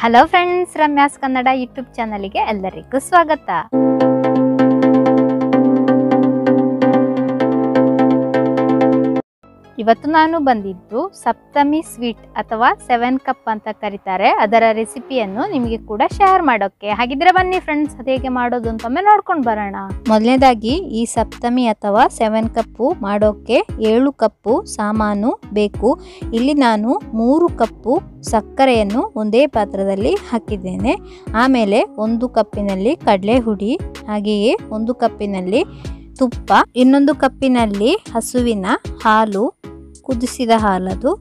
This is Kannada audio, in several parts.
hello friends Ramya's Kannada YouTube ಚಾನಲ್ಗೆ ಎಲ್ಲರಿಗೂ ಸ್ವಾಗತ ಇವತ್ತು ನಾನು ಬಂದಿದ್ದು ಸಪ್ತಮಿ ಸ್ವೀಟ್ ಅಥವಾ ಸೆವೆನ್ ಕಪ್ ಅಂತ ಕರೀತಾರೆ ಅದರ ರೆಸಿಪಿಯನ್ನು ನಿಮಗೆ ಕೂಡ ಶೇರ್ ಮಾಡೋಕೆ ಹಾಗಿದ್ರೆ ಬನ್ನಿ ಫ್ರೆಂಡ್ಸ್ ಅದು ಹೇಗೆ ಮಾಡೋದು ಅಂತ ಒಮ್ಮೆ ನೋಡ್ಕೊಂಡು ಬರೋಣ ಮೊದಲನೇದಾಗಿ ಈ ಸಪ್ತಮಿ ಅಥವಾ ಸೆವೆನ್ ಕಪ್ಪು ಮಾಡೋಕೆ ಏಳು ಕಪ್ಪು ಸಾಮಾನು ಬೇಕು ಇಲ್ಲಿ ನಾನು ಮೂರು ಕಪ್ಪು ಸಕ್ಕರೆಯನ್ನು ಒಂದೇ ಪಾತ್ರದಲ್ಲಿ ಹಾಕಿದ್ದೇನೆ ಆಮೇಲೆ ಒಂದು ಕಪ್ಪಿನಲ್ಲಿ ಕಡಲೆ ಹುಡಿ ಹಾಗೆಯೇ ಒಂದು ಕಪ್ಪಿನಲ್ಲಿ ತುಪ್ಪ ಇನ್ನೊಂದು ಕಪ್ಪಿನಲ್ಲಿ ಹಸುವಿನ ಹಾಲು ಕುದಿಸಿದ ಹಾಲದು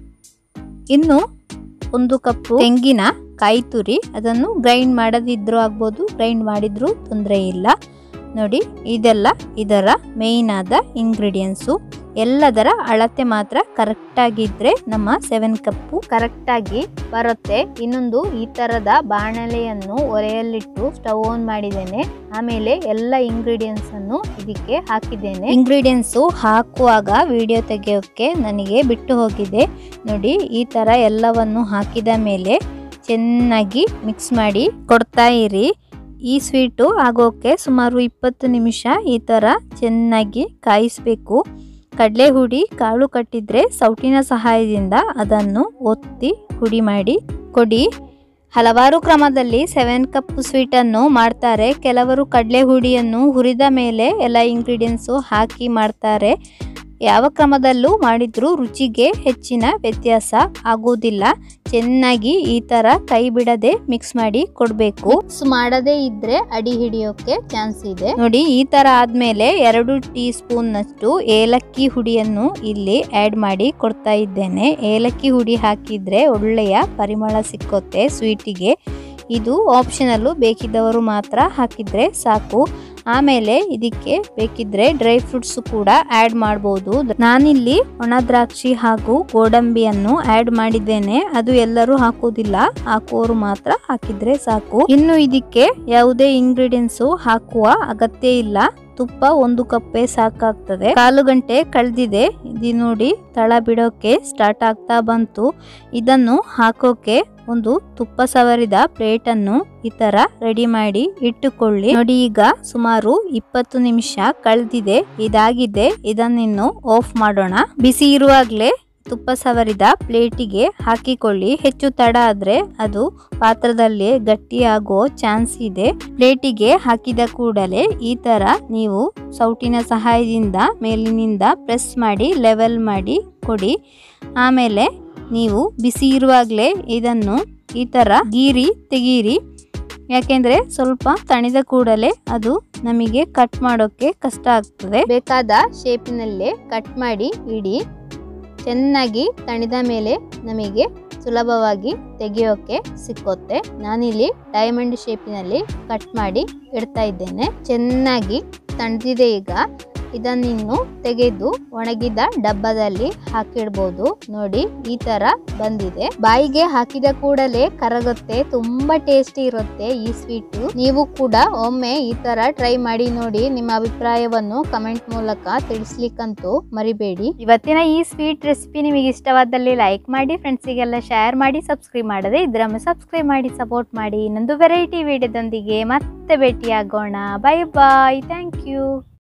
ಇನ್ನು ಒಂದು ಕಪ್ಪು ತೆಂಗಿನ ಕಾಯಿ ತುರಿ ಅದನ್ನು ಗ್ರೈಂಡ್ ಮಾಡದಿದ್ರೂ ಆಗ್ಬೋದು ಗ್ರೈಂಡ್ ಮಾಡಿದ್ರೂ ತೊಂದರೆ ಇಲ್ಲ ನೋಡಿ ಇದೆಲ್ಲ ಇದರ ಮೇಯ್ನ್ ಆದ ಇಂಗ್ರೀಡಿಯೆಂಟ್ಸು ಎಲ್ಲದರ ಅಳತೆ ಮಾತ್ರ ಕರೆಕ್ಟಾಗಿದ್ದರೆ ನಮ್ಮ ಸೆವೆನ್ ಕಪ್ಪು ಕರೆಕ್ಟಾಗಿ ಬರುತ್ತೆ ಇನ್ನೊಂದು ಈ ಥರದ ಬಾಣಲೆಯನ್ನು ಒಲೆಯಲ್ಲಿಟ್ಟು ಸ್ಟವ್ ಆನ್ ಮಾಡಿದ್ದೇನೆ ಆಮೇಲೆ ಎಲ್ಲ ಇಂಗ್ರೀಡಿಯೆಂಟ್ಸ್ ಅನ್ನು ಇದಕ್ಕೆ ಹಾಕಿದ್ದೇನೆ ಇಂಗ್ರೀಡಿಯೆಂಟ್ಸು ಹಾಕುವಾಗ ವಿಡಿಯೋ ತೆಗೆಯೋಕ್ಕೆ ನನಗೆ ಬಿಟ್ಟು ಹೋಗಿದೆ ನೋಡಿ ಈ ಥರ ಎಲ್ಲವನ್ನು ಹಾಕಿದ ಮೇಲೆ ಚೆನ್ನಾಗಿ ಮಿಕ್ಸ್ ಮಾಡಿ ಕೊಡ್ತಾ ಇರಿ ಈ ಸ್ವೀಟು ಆಗೋಕ್ಕೆ ಸುಮಾರು ಇಪ್ಪತ್ತು ನಿಮಿಷ ಈ ಥರ ಚೆನ್ನಾಗಿ ಕಾಯಿಸಬೇಕು ಕಡಲೆ ಹುಡಿ ಕಾಳು ಕಟ್ಟಿದ್ರೆ ಸೌಟಿನ ಸಹಾಯದಿಂದ ಅದನ್ನು ಒತ್ತಿ ಹುಡಿ ಮಾಡಿ ಕೊಡಿ ಹಲವಾರು ಕ್ರಮದಲ್ಲಿ ಸೆವೆನ್ ಕಪ್ ಸ್ವೀಟನ್ನು ಮಾಡ್ತಾರೆ ಕೆಲವರು ಕಡಲೆ ಹುಡಿಯನ್ನು ಹುರಿದ ಮೇಲೆ ಎಲ್ಲ ಇಂಗ್ರೀಡಿಯೆಂಟ್ಸು ಹಾಕಿ ಮಾಡ್ತಾರೆ ಯಾವ ಕ್ರಮದಲ್ಲೂ ಮಾಡಿದ್ರೂ ರುಚಿಗೆ ಹೆಚ್ಚಿನ ವ್ಯತ್ಯಾಸ ಆಗೋದಿಲ್ಲ ಚೆನ್ನಾಗಿ ಈ ಥರ ಕೈ ಬಿಡದೆ ಮಿಕ್ಸ್ ಮಾಡಿ ಕೊಡಬೇಕು ಮಿಕ್ಸ್ ಮಾಡದೇ ಇದ್ರೆ ಅಡಿ ಹಿಡಿಯೋಕೆ ಚಾನ್ಸ್ ಇದೆ ನೋಡಿ ಈ ತರ ಆದ್ಮೇಲೆ ಎರಡು ಟೀ ಸ್ಪೂನ್ ನಷ್ಟು ಏಲಕ್ಕಿ ಹುಡಿಯನ್ನು ಇಲ್ಲಿ ಆಡ್ ಮಾಡಿ ಕೊಡ್ತಾ ಇದ್ದೇನೆ ಏಲಕ್ಕಿ ಹುಡಿ ಹಾಕಿದ್ರೆ ಒಳ್ಳೆಯ ಪರಿಮಳ ಸಿಕ್ಕುತ್ತೆ ಸ್ವೀಟಿಗೆ ಇದು ಆಪ್ಷನಲ್ಲು ಬೇಕಿದ್ದವರು ಮಾತ್ರ ಹಾಕಿದ್ರೆ ಸಾಕು ಆಮೇಲೆ ಇದಕ್ಕೆ ಬೇಕಿದ್ರೆ ಡ್ರೈ ಫ್ರೂಟ್ಸ್ ಕೂಡ ಆಡ್ ಮಾಡಬಹುದು ನಾನಿಲ್ಲಿ ಒಣ ದ್ರಾಕ್ಷಿ ಹಾಗೂ ಗೋಡಂಬಿಯನ್ನು ಆಡ್ ಮಾಡಿದ್ದೇನೆ ಅದು ಎಲ್ಲರೂ ಹಾಕೋದಿಲ್ಲ ಹಾಕುವವರು ಮಾತ್ರ ಹಾಕಿದ್ರೆ ಸಾಕು ಇನ್ನು ಇದಕ್ಕೆ ಯಾವುದೇ ಇಂಗ್ರೀಡಿಯೆಂಟ್ಸ್ ಹಾಕುವ ಅಗತ್ಯ ಇಲ್ಲ ತುಪ್ಪ ಒಂದು ಕಪ್ಪೆ ಸಾಕಾಗ್ತದೆ ಕಾಲು ಗಂಟೆ ಕಳೆದಿದೆ ಇದು ನೋಡಿ ತಳ ಬಿಡೋಕೆ ಸ್ಟಾರ್ಟ್ ಆಗ್ತಾ ಬಂತು ಇದನ್ನು ಹಾಕೋಕೆ ಒಂದು ತುಪ್ಪ ಸವರಿದ ಪ್ಲೇಟ್ ಅನ್ನು ಈ ತರ ರೆಡಿ ಮಾಡಿ ಇಟ್ಟುಕೊಳ್ಳಿ ನೋಡಿ ಈಗ ಸುಮಾರು ಇಪ್ಪತ್ತು ನಿಮಿಷ ಕಳೆದಿದೆ ಇದಾಗಿದೆ ಇದನ್ನಿನ್ನು ಆಫ್ ಮಾಡೋಣ ಬಿಸಿ ಇರುವಾಗಲೇ ತುಪ್ಪ ಸವರಿದ ಪ್ಲೇಟಿಗೆ ಹಾಕಿಕೊಳ್ಳಿ ಹೆಚ್ಚು ತಡ ಆದ್ರೆ ಅದು ಪಾತ್ರದಲ್ಲಿ ಗಟ್ಟಿಯಾಗೋ ಚಾನ್ಸ್ ಇದೆ ಪ್ಲೇಟಿಗೆ ಹಾಕಿದ ಕೂಡಲೇ ಈ ತರ ನೀವು ಸೌಟಿನ ಸಹಾಯದಿಂದ ಮೇಲಿನಿಂದ ಪ್ರೆಸ್ ಮಾಡಿ ಲೆವೆಲ್ ಮಾಡಿ ಕೊಡಿ ಆಮೇಲೆ ನೀವು ಬಿಸಿ ಇರುವಾಗಲೇ ಇದನ್ನು ಈ ಥರ ಗೀರಿ ತೆಗೀರಿ ಯಾಕೆಂದರೆ ಸ್ವಲ್ಪ ತಣಿದ ಕೂಡಲೇ ಅದು ನಮಗೆ ಕಟ್ ಮಾಡೋಕ್ಕೆ ಕಷ್ಟ ಆಗ್ತದೆ ಬೇಕಾದ ಶೇಪಿನಲ್ಲೇ ಕಟ್ ಮಾಡಿ ಇಡಿ ಚೆನ್ನಾಗಿ ತಣಿದ ಮೇಲೆ ನಮಗೆ ಸುಲಭವಾಗಿ ತೆಗೆಯೋಕೆ ಸಿಕ್ಕುತ್ತೆ ನಾನಿಲ್ಲಿ ಡೈಮಂಡ್ ಶೇಪಿನಲ್ಲಿ ಕಟ್ ಮಾಡಿ ಇಡ್ತಾ ಇದ್ದೇನೆ ಚೆನ್ನಾಗಿ ತಣಿದಿದೆ ಈಗ ಇದನ್ನಿನ್ನು ತೆಗೆದು ಒಣಗಿದ ಡಬ್ಬದಲ್ಲಿ ಹಾಕಿಡ್ಬೋದು ನೋಡಿ ಈ ತರ ಬಂದಿದೆ ಬಾಯಿಗೆ ಹಾಕಿದ ಕೂಡಲೇ ಕರಗುತ್ತೆ ತುಂಬಾ ಟೇಸ್ಟಿ ಇರುತ್ತೆ ಈ ಸ್ವೀಟ್ ನೀವು ಕೂಡ ಒಮ್ಮೆ ಈ ತರ ಟ್ರೈ ಮಾಡಿ ನೋಡಿ ನಿಮ್ಮ ಅಭಿಪ್ರಾಯವನ್ನು ಕಮೆಂಟ್ ಮೂಲಕ ತಿಳಿಸ್ಲಿಕ್ಕಂತೂ ಮರಿಬೇಡಿ ಇವತ್ತಿನ ಈ ಸ್ವೀಟ್ ರೆಸಿಪಿ ನಿಮಗೆ ಇಷ್ಟವಾದಲ್ಲಿ ಲೈಕ್ ಮಾಡಿ ಫ್ರೆಂಡ್ಸಿಗೆಲ್ಲ ಶೇರ್ ಮಾಡಿ ಸಬ್ಸ್ಕ್ರೈಬ್ ಮಾಡದೆ ಇದ್ರೊಮ್ಮೆ ಸಬ್ಸ್ಕ್ರೈಬ್ ಮಾಡಿ ಸಪೋರ್ಟ್ ಮಾಡಿ ಇನ್ನೊಂದು ವೆರೈಟಿ ವಿಡಿಯೋದೊಂದಿಗೆ ಮತ್ತೆ ಭೇಟಿಯಾಗೋಣ ಬೈ ಬಾಯ್ ಥ್ಯಾಂಕ್ ಯು